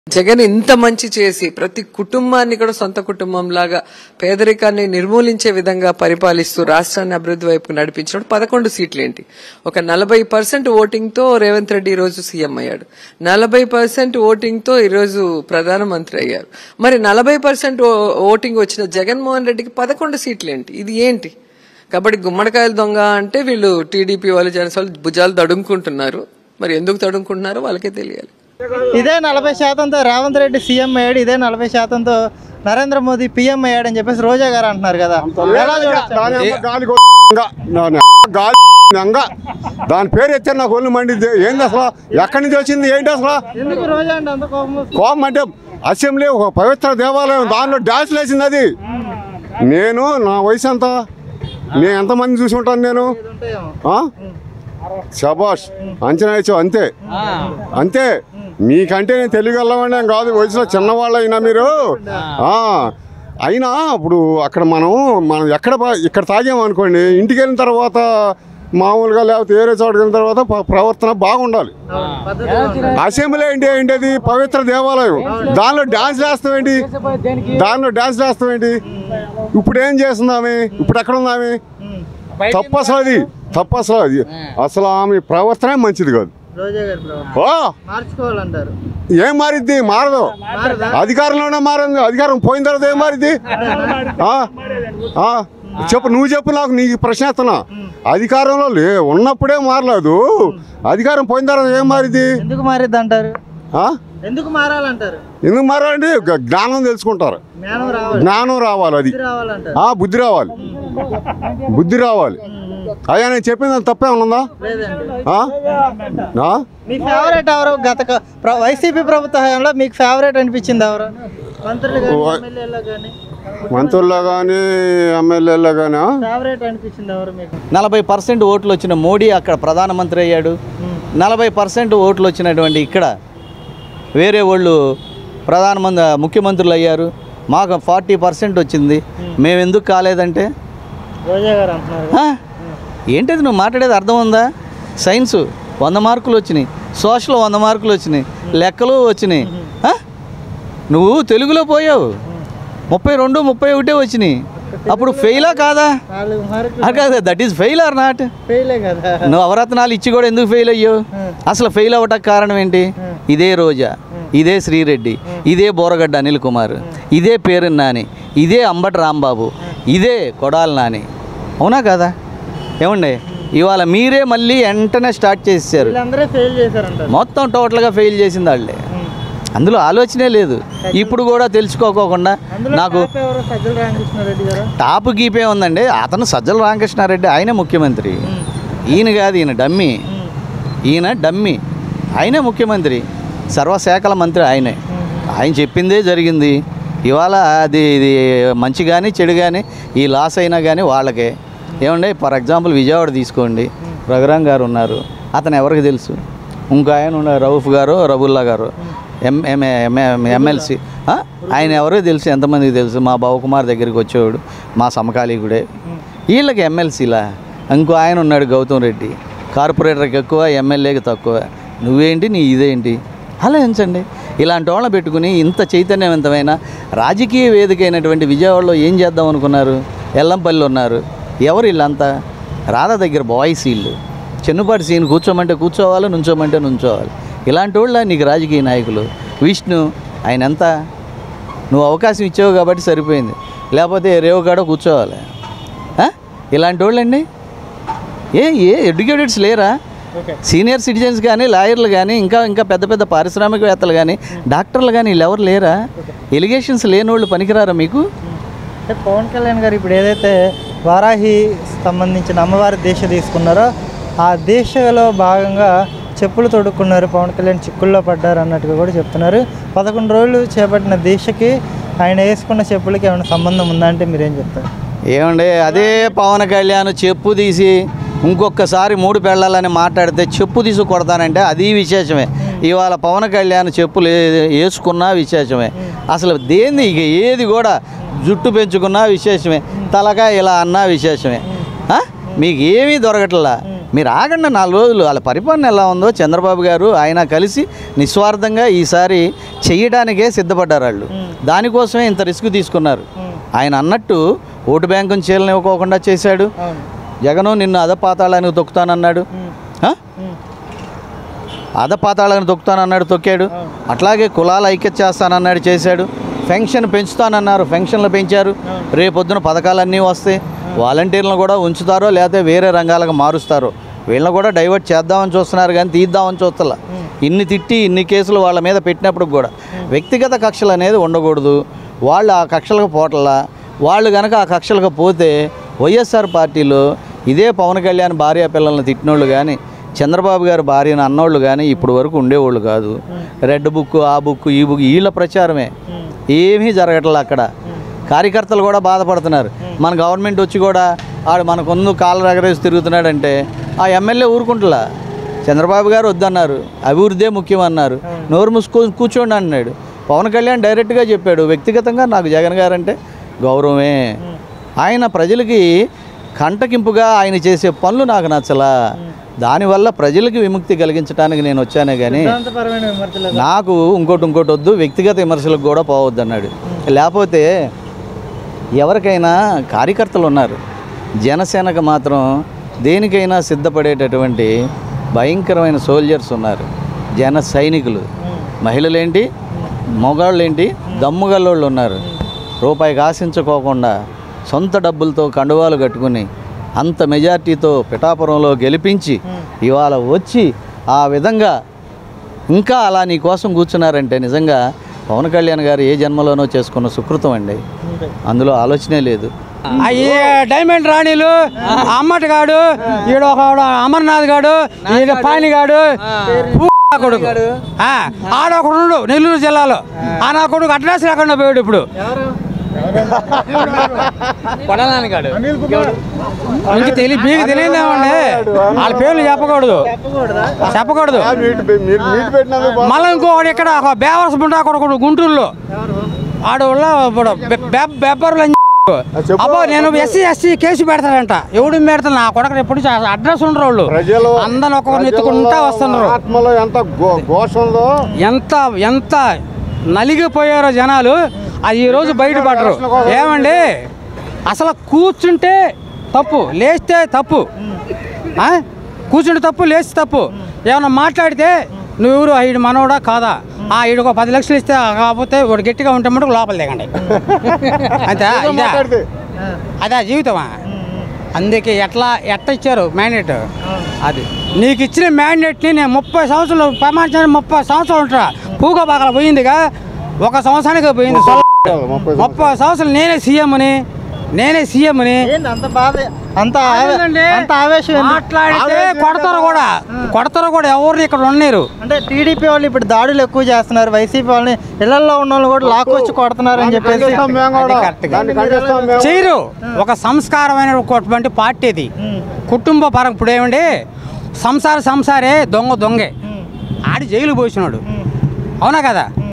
జగన్ ఇంత మంచి చేసి ప్రతి కుటుంబాన్ని కూడా సొంత కుటుంబం లాగా పేదరికాన్ని నిర్మూలించే విధంగా పరిపాలిస్తూ రాష్ట్రాన్ని అభివృద్ధి వైపు నడిపించినప్పుడు పదకొండు సీట్లేంటి ఒక నలభై పర్సెంట్ ఓటింగ్ తో రేవంత్ రెడ్డి ఈ రోజు సీఎం అయ్యాడు నలభై పర్సెంట్ ఓటింగ్ తో ఈ రోజు ప్రధానమంత్రి అయ్యారు మరి నలభై పర్సెంట్ ఓటింగ్ వచ్చిన జగన్మోహన్ రెడ్డికి పదకొండు సీట్లేంటి ఇది ఏంటి కాబట్టి గుమ్మడికాయల దొంగ అంటే వీళ్ళు టీడీపీ వాళ్ళు జనసేన వాళ్ళు భుజాలు తడుముకుంటున్నారు మరి ఎందుకు తడుముకుంటున్నారో వాళ్ళకే తెలియాలి ఇదే నలభై శాతంతో రేవంత్ రెడ్డి సీఎం అయ్యాడు ఇదే నలభై శాతంతో నరేంద్ర మోదీ పీఎం అయ్యాడని చెప్పేసి రోజా గారు అంటున్నారు కదా ఎలా చూడొచ్చు దాని అమ్మ గాలి కొ- గా. దాని గాలి అంగా దాని పేరు ఎత్తే నాకు ఒళ్ళు మండిద్ది ఏంది అసలు ఎక్కడి నుంచి వచ్చింది ఏంటి అసలు ఎందుకు రోజా అంటే అంత కోపం వస్తుంది? కోపం అంటే అసెంబ్లీ ఒక పవిత్ర దేవాలయం దానిలో డాన్స్ వేసింది అది నేను నా వయసు ఎంత నేను ఎంతమంది చూసి ఉంటాను నేను ఉంటాయేమో. ఆ? శబాష్ అంచనా వేసావు అంతే అంతే మీకంటే నేను తెలియగలవాడిని కాదు వయసులో చిన్నవాళ్ళు అయినా మీరు ఆ, అయినా ఇప్పుడు అక్కడ మనం మనం ఎక్కడ బా- ఇక్కడ తాగాము అనుకోండి ఇంటికి వెళ్ళిన తర్వాత మామూలుగా లేకపోతే వేరే చోటుకి వెళ్ళిన తర్వాత ప- ప్రవర్తన బాగుండాలి అవును, పద్ధతిగా ఉండాలి. అసెంబ్లీ ఏంటి ఏంటి పవిత్ర దేవాలయం దానిలో డాన్స్ వేస్తాం ఏంటి దానిలో డాన్స్ వేస్తాం ఏంటి ఇప్పుడు ఏం చేస్తుంది ఆమె ఇప్పుడు ఎక్కడ ఉంది ఆమె తప్పు అసలు అది తప్పు అసలు అది అసలు ఆమె ప్రవర్తనే మంచిది కాదు రోజా గారి ప్రవర్తన. ఓ మార్చుకోవాలంటారు ఏం మారిద్ది మారదు మారదా? అధికారంలోనే మారింది అధికారం పోయిన తర్వాత ఏం మారిద్ది ఆ? ఆ? చెప్పు నువ్వు చెప్పు నాకు నీకు ప్రశ్న ఎత్తనా అధికారంలో లే ఉన్నప్పుడే మారలేదు అధికారం పోయిన తర్వాత ఏం మారిద్ది ఎందుకు మారిద్ది అంటారు ఆ? ఎందుకు మారాలంటారు ఎందుకు మారాలండి గ- జ్ఞానం తెలుసుకుంటారు జ్ఞానం రావాలి జ్ఞానం రావాలి అది బుద్ధి రావాలంటారు ఆ బుద్ధి రావాలి బుద్ధి రావాలి అయ్యా నేను చెప్పింది తప్పే ఉన్నదా లేదండి ఆ? ఆ? మీ ఫేవరెట్ ఎవరు గత క- ప్ర- వైసీపీ ప్రభుత్వ హయాంలో మీకు ఫేవరెట్ అనిపించింది ఎవరు మంత్రులు కానీ ఎమ్మెల్యేలో కానీ మంత్రుల్లో కానీ ఎమ్మెల్యేలో కానీ ఫేవరెట్ అనిపించింది ఎవరు మీకు నలభై పర్సెంట్ ఓట్లు వచ్చిన మోడీ అక్కడ ప్రధానమంత్రి అయ్యాడు నలభై పర్సెంట్ ఓట్లు వచ్చినటువంటి ఇక్కడ వేరే వాళ్ళు ప్రధానమంత్రి ముఖ్యమంత్రులు అయ్యారు మాకు ఫార్టీ పర్సెంట్ వచ్చింది మేము ఎందుకు కాలేదంటే రోజా గారు అంటున్నారు ఆ? ఏంటిది నువ్వు మాట్లాడేది అర్థం ఉందా సైన్స్ వంద మార్కులు వచ్చినాయి సోషల్ వంద మార్కులు వచ్చినాయి లెక్కలు వచ్చినాయి ఆ? నువ్వు తెలుగులో పోయావు ముప్పై రెండు ముప్పై ఒకటే వచ్చినాయి అప్పుడు ఫెయిలా కాదా నాలుగు మార్కులు అది కాదు that is fail or not ఫెయిలే కదా నువ్వు అవరత్నాలు ఇచ్చి కూడా ఎందుకు ఫెయిల్ అయ్యావు అసలు ఫెయిల్ అవ్వటానికి కారణం ఏంటి ఇదే రోజా ఇదే శ్రీరెడ్డి ఇదే బోరగడ్డ అనిల్ కుమార్ ఇదే పేరు నాని ఇదే అంబటి రాంబాబు ఇదే కొడాలి నాని అవునా కదా ఏమండి ఇవాళ మీరే మళ్ళీ వెంటనే స్టార్ట్ చేసేసారు వీళ్ళందరూ ఫెయిల్ చేశారంటారు మొత్తం టోటల్గా ఫెయిల్ చేసింది వాళ్ళే అందులో ఆలోచనే లేదు ఇప్పుడు కూడా తెలుసుకోకోకుండా అందులో నాకు టాప్ ఎవరు సజ్జల రామకృష్ణారెడ్డి గారు టాప్ గీపే ఉందండి అతను సజ్జల రామకృష్ణారెడ్డి ఆయనే ముఖ్యమంత్రి ఈయన కాదు ఈయన డమ్మి ఈయన డమ్మి ఆయనే ముఖ్యమంత్రి సర్వశాఖల మంత్రి ఆయనే ఆయన చెప్పిందే జరిగింది ఇవాళ అది ఇది మంచి కానీ చెడు కానీ ఈ లాస్ అయినా కానీ వాళ్ళకే ఏమండి ఫర్ ఎగ్జాంపుల్ విజయవాడ తీసుకోండి రఘురాం గారు ఉన్నారు అతను ఎవరికి తెలుసు ఇంకో ఆయన ఉన్నారు రౌఫ్ గారు రబుల్లా గారు ఎం ఎం- ఎం- ఎమ్మెల్సీ ఆ? ఆయన ఎవరో తెలుసు ఎంతమందికి తెలుసు మా బావకుమార్ దగ్గరికి వచ్చేవాడు మా సమకాలీకుడే వీళ్ళకి ఎమ్మెల్సీలా ఇంకో ఆయన ఉన్నాడు గౌతమ్ రెడ్డి కార్పొరేటర్కి ఎక్కువ ఎమ్మెల్యేకి తక్కువ నువ్వేంటి నీ ఇదేంటి ఆలోచించండి ఇలాంటి వాళ్ళని పెట్టుకుని ఇంత చైతన్యవంతమైన రాజకీయ వేదిక అయినటువంటి విజయవాడలో ఏం చేద్దాం అనుకున్నారు ఎల్లంపల్లి ఉన్నారు ఎవరు వీళ్ళంతా రాధా దగ్గర బాయ్స్ వీళ్ళు చెన్నుపాటి సీన్ కూర్చోమంటే కూర్చోవాలి నుంచోమంటే నుంచోవాలి ఇలాంటి వాళ్ళ నీకు రాజకీయ నాయకులు విష్ణు ఆయన ఎంత నువ్వు అవకాశం ఇచ్చావు కాబట్టి సరిపోయింది లేకపోతే రేవు కాడ కూర్చోవాలి ఆ? ఇలాంటి వాళ్ళండి ఏ ఏ ఎడ్యుకేటెడ్స్ లేరా సీనియర్ సిటిజన్స్ కానీ లాయర్లు కానీ ఇంకా ఇంకా పెద్ద పెద్ద పారిశ్రామికవేత్తలు కానీ డాక్టర్లు కానీ వీళ్ళు ఎవరు లేరా ఎలిగేషన్స్ లేని వాళ్ళు పనికిరారా మీకు అంటే పవన్ కళ్యాణ్ గారు ఇప్పుడు ఏదైతే వారాహి సంబంధించిన అమ్మవారి దీక్ష తీసుకున్నారో ఆ దీక్షలో భాగంగా చెప్పులు తొడుక్కున్నారు పవన్ కళ్యాణ్ చిక్కుల్లో పడ్డారు అన్నట్టుగా కూడా చెప్తున్నారు పదకొండు రోజులు చేపట్టిన దీక్షకి ఆయన వేసుకున్న చెప్పులకి ఏమైనా సంబంధం ఉందా అంటే మీరేం చెప్తారు ఏమండి అదే పవన్ కళ్యాణ్ చెప్పు తీసి ఇంకొకసారి మూడు పెళ్ళాలని మాట్లాడితే చెప్పు తీసి కొడతానంటే అది విశేషమే ఇవాళ పవన్ కళ్యాణ్ చెప్పులు ఏ- వేసుకున్నా విశేషమే అసలు దేన్ని ఇక ఏది కూడా జుట్టు పెంచుకున్నా విశేషమే తలకాయ ఇలా అన్నా విశేషమే ఆ? మీకు ఏమీ దొరకట్లా మీరు ఆగండి నాలుగు రోజులు వాళ్ళ పరిపాలన ఎలా ఉందో చంద్రబాబు గారు ఆయన కలిసి నిస్వార్థంగా ఈసారి చెయ్యడానికే సిద్ధపడ్డారు వాళ్ళు దానికోసమే ఇంత రిస్క్ తీసుకున్నారు ఆయన అన్నట్టు ఓటు బ్యాంకుని చీలనివ్వకోకుండా చేశాడు జగను నిన్ను అధపాతాళానికి తొక్కుతానన్నాడు ఆ? అధపాతాళానికి తొక్కుతానన్నాడు తొక్కాడు అట్లాగే కులాల ఐక్యత చేస్తానన్నాడు చేశాడు పెన్షన్ పెంచుతానన్నారు పెన్షన్లు పెంచారు రేపొద్దున పథకాలన్నీ వస్తాయి వాలంటీర్లను కూడా ఉంచుతారో లేకపోతే వేరే రంగాలకు మారుస్తారో వీళ్ళని కూడా డైవర్ట్ చేద్దామని చూస్తున్నారు కానీ తీద్దామని చూస్తలా ఇన్ని తిట్టి ఇన్ని కేసులు వాళ్ళ మీద పెట్టినప్పుడు కూడా వ్యక్తిగత కక్షలు అనేది ఉండకూడదు వాళ్ళు ఆ కక్షలకు పోటలా వాళ్ళు కనుక ఆ కక్షలకు పోతే వైఎస్ఆర్ పార్టీలో ఇదే పవన్ కళ్యాణ్ భార్య పిల్లల్ని తిట్టినోళ్ళు కానీ చంద్రబాబు గారు భార్యను అన్నోళ్ళు కానీ ఇప్పుడు వరకు ఉండేవాళ్ళు కాదు రెడ్ బుక్ ఆ బుక్ ఈ బుక్ వీళ్ళ ప్రచారమే ఏమీ జరగట్లే అక్కడ కార్యకర్తలు కూడా బాధపడుతున్నారు మన గవర్నమెంట్ వచ్చి కూడా ఆడు మన కొందు కాళ్ళు ఎగరేసి తిరుగుతున్నాడంటే ఆ ఎమ్మెల్యే ఊరుకుంటలా చంద్రబాబు గారు వద్దన్నారు అభివృద్ధే ముఖ్యం అన్నారు నోరు మూసుకో కూర్చోండి అన్నాడు పవన్ కళ్యాణ్ డైరెక్ట్గా చెప్పాడు వ్యక్తిగతంగా నాకు జగన్ గారు అంటే గౌరవమే ఆయన ప్రజలకి కంటకింపుగా ఆయన చేసే పనులు నాకు నచ్చలా దానివల్ల ప్రజలకి విముక్తి కలిగించడానికి నేను వచ్చానే కానీ సిద్ధాంతపరమైన విమర్శలు నాకు ఇంకోటి ఇంకోటి వద్దు వ్యక్తిగత విమర్శలకు కూడా పోవద్దు అన్నాడు లేకపోతే ఎవరికైనా కార్యకర్తలు ఉన్నారు జనసేనకు మాత్రం దేనికైనా సిద్ధపడేటటువంటి భయంకరమైన సోల్జర్స్ ఉన్నారు జన సైనికులు మహిళలేంటి మొగాళ్ళేంటి దమ్ముగల్లోళ్ళు ఉన్నారు రూపాయికి ఆశించుకోకుండా సొంత డబ్బులతో కండువాలు కట్టుకుని అంత మెజార్టీతో పిఠాపురంలో గెలిపించి ఇవాళ వచ్చి ఆ విధంగా ఇంకా అలా నీ కోసం కూర్చున్నారంటే నిజంగా పవన్ కళ్యాణ్ గారు ఏ జన్మలోనో చేసుకున్న సుకృతం అండి అందులో ఆలోచనే లేదు ఈ డైమండ్ రాణిలు అమ్మటి గాడు ఈడ ఒక అమర్నాథ్ గాడు ఈడ పాని గాడు కొడుకు ఆ, ఆడొకడు నెల్లూరు జిల్లాలో ఆ నా కొడుకు అడ్రస్ లేకుండా పోయాడు ఇప్పుడు కొడాలనిగాడు మీకు తెలియ మీకు తెలియదేమండి వాళ్ళ పేర్లు చెప్పకూడదు చెప్పకూడదు మీట్ పె- మీరు మీట్ పెట్టినందుకు బా- మళ్ళీ ఇంకొకటి ఇక్కడ ఒక బేవర్స్ బుండా కొడుకుడు గుంటూరులో ఆడు వల్ల ఇప్పుడు బె- బె- బెబ్బర్లు అని చెప్పు. అబ్బో నేను ఎస్సీ ఎస్సీ కేసు పెడతాడంట ఎవడు పెడతా నా కొడక ఎప్పుడు అడ్రస్ ఉండరు వాళ్ళు ప్రజలు అందరిని ఒక్కొక్కరిని ఎత్తుకుంటా ప్రజల్లో వస్తున్నారు ఆత్మలో ఎంత గో- ఘోష ఉందో ఎంత ఎంత నలిగిపోయారో జనాలు అది ఈరోజు బయటపడరు ఏమండి అసలు కూర్చుంటే తప్పు లేస్తే తప్పు ఆ? కూర్చుంటే తప్పు లేస్తే తప్పు ఏమన్నా మాట్లాడితే నువ్వెవరు ఈడు మనవడా కాదా ఆ ఈడు ఒక పది లక్షలు ఇస్తే కాకపోతే వాడు గట్టిగా ఉంటే మటుకు లోపల దిగండి అంతే ఇదా మాట్లాడితే అదే జీవితమా అందుకే ఎట్లా ఎట్ట ఇచ్చారు మ్యాండేట్ అది నీకు ఇచ్చిన మ్యాండేట్ని నేను ముప్పై సంవత్సరాలు ప్రమాణించిన ముప్పై సంవత్సరాలు ఉంటా పూగా బాగా పోయిందిగా ఒక సంవత్సరానికి పోయింది సొల్ల. ముప్పై ముప్పై సంవత్సరాలు నేనే సీఎంని నేనే సీఎంని ఏంటి అంత బాధ అంత ఆవే- అంత ఆవేశం ఎందుకు? మాట్లాడితే కొడతారు కూడా కొడతారు కూడా ఎవరిని ఇక్కడ ఉన్నారు అంటే టీడీపీ వాళ్ళు ఇప్పుడు దాడులు ఎక్కువ చేస్తున్నారు వైసీపీ వాళ్ళని ఇళ్లలో ఉన్న వాళ్ళు కూడా లాక్కొచ్చి కొడుతున్నారు అని చెప్పేసి ఖండిస్తాం మేము కూడా. అది కరెక్ట్ దాన్ని ఖండిస్తాం మేము. చేయరు ఒక సంస్కారమైనటువంటి పార్టీ ఇది కుటుంబ పరం ఇప్పుడు ఏమండి సంసార సంసారే దొంగ దొంగే ఆడి జైలు పోసినాడు అవునా కదా